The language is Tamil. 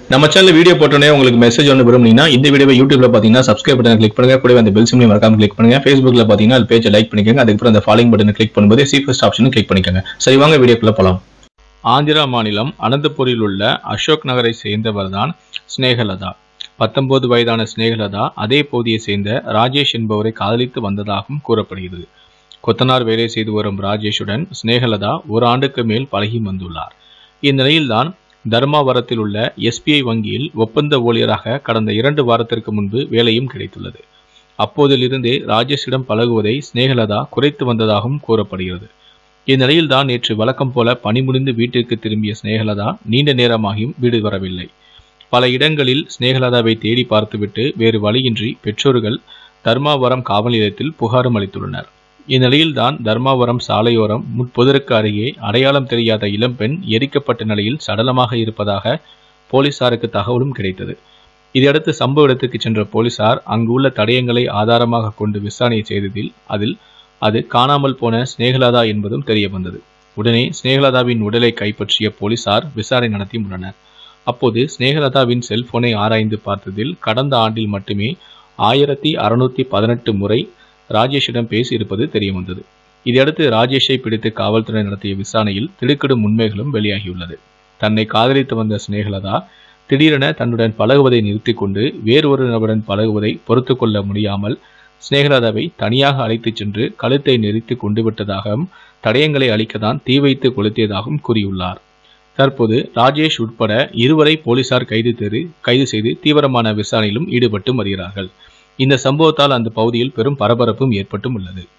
நம்ம சேனல் வீடியோ போட்டோன்னே உங்களுக்கு மெசேஜ் ஒன்று விரும்புனீங்கன்னா இந்த வீடியோவை யூடியூப்ல பார்த்தீங்கன்னா சப்ஸ்கிரைப் பட்டன் கிளிக் பண்ணுங்க கூடவே அந்த பெல் சிம்லையும் மறக்காம கிளிக் பண்ணுங்க ஃபேஸ்புக்ல பார்த்தீங்கன்னா அது பேஜை லைக் பண்ணிக்கோங்க அதுக்கப்புறம் அந்த ஃபாலோயிங் பட்டனை கிளிக் பண்ணும்போது சீஃபஸ்ட் ஆப்ஷனும் கிளிக் பண்ணிக்கோங்க சரி வாங்க வீடியோக்குள்ள போலாம் ஆந்திரா மாநிலம் அனந்தபூரில் உள்ள அசோக் நகரை சேர்ந்தவர் தான் ஸ்னேகலதா பத்தொன்பது வயதான ஸ்னேகலதா அதே பகுதியை சேர்ந்த ராஜேஷ் என்பவரை காதலித்து வந்ததாகவும் கூறப்படுகிறது கொத்தனார் வேலை செய்து வரும் ராஜேஷுடன் ஸ்னேகலதா ஒரு ஆண்டுக்கு மேல் பழகி வந்துள்ளார் இந்நிலையில்தான் தர்மாவரத்தில் உள்ள எஸ்பிஐ வங்கியில் ஒப்பந்த ஊழியராக கடந்த இரண்டு வாரத்திற்கு முன்பு வேலையும் கிடைத்துள்ளது அப்போதிலிருந்தே ராஜேஷிடம் பழகுவதை ஸ்னேகலதா குறைத்து வந்ததாகவும் கூறப்படுகிறது இந்நிலையில்தான் நேற்று வழக்கம் போல பணி முடிந்து வீட்டிற்கு திரும்பிய ஸ்னேகலதா நீண்ட நேரமாகியும் வீடு வரவில்லை பல இடங்களில் ஸ்னேகலதாவை தேடி பார்த்துவிட்டு வேறு வழியின்றி பெற்றோர்கள் தர்மாவரம் காவல் நிலையத்தில் புகாரும் அளித்துள்ளனர் இந்நிலையில்தான் தர்மாவரம் சாலையோரம் முட்புதருக்கு அருகே அடையாளம் தெரியாத இளம்பெண் எரிக்கப்பட்ட நிலையில் சடலமாக இருப்பதாக போலீசாருக்கு தகவலும் கிடைத்தது இதையடுத்து சம்பவ இடத்துக்கு சென்ற போலீசார் அங்குள்ள தடயங்களை ஆதாரமாக கொண்டு விசாரணை செய்ததில் அதில் அது காணாமல் போன ஸ்னேகலதா என்பதும் தெரிய வந்தது உடனே ஸ்னேகலதாவின் உடலை கைப்பற்றிய போலீசார் விசாரணை நடத்தி உள்ளனர் அப்போது ஸ்னேகலதாவின் செல்போனை ஆராய்ந்து பார்த்ததில் கடந்த ஆண்டில் மட்டுமே ஆயிரத்தி அறுநூத்தி பதினெட்டு முறை ராஜேஷிடம் பேசியிருப்பது தெரிய வந்தது இதையடுத்து ராஜேஷை பிடித்து காவல்துறை நடத்திய விசாரணையில் திடுக்கிடும் உண்மைகளும் வெளியாகியுள்ளது தன்னை காதலித்து வந்த ஸ்னேகலதா திடீரென தன்னுடன் பழகுவதை நிறுத்திக் கொண்டு வேறொரு நபருடன் பழகுவதை பொறுத்து கொள்ள முடியாமல் ஸ்னேகலதாவை தனியாக அழைத்துச் சென்று கழுத்தை நெரித்து கொண்டு விட்டதாகவும் தடயங்களை அழிக்கத்தான் தீ வைத்து கொளுத்தியதாகவும் கூறியுள்ளார் தற்போது ராஜேஷ் உட்பட இருவரை போலீசார் கைது தெரு கைது செய்து தீவிரமான விசாரணையிலும் ஈடுபட்டு வருகிறார்கள் இந்த சம்பவத்தால் அந்த பகுதியில் பெரும் பரபரப்பும் ஏற்பட்டும் உள்ளது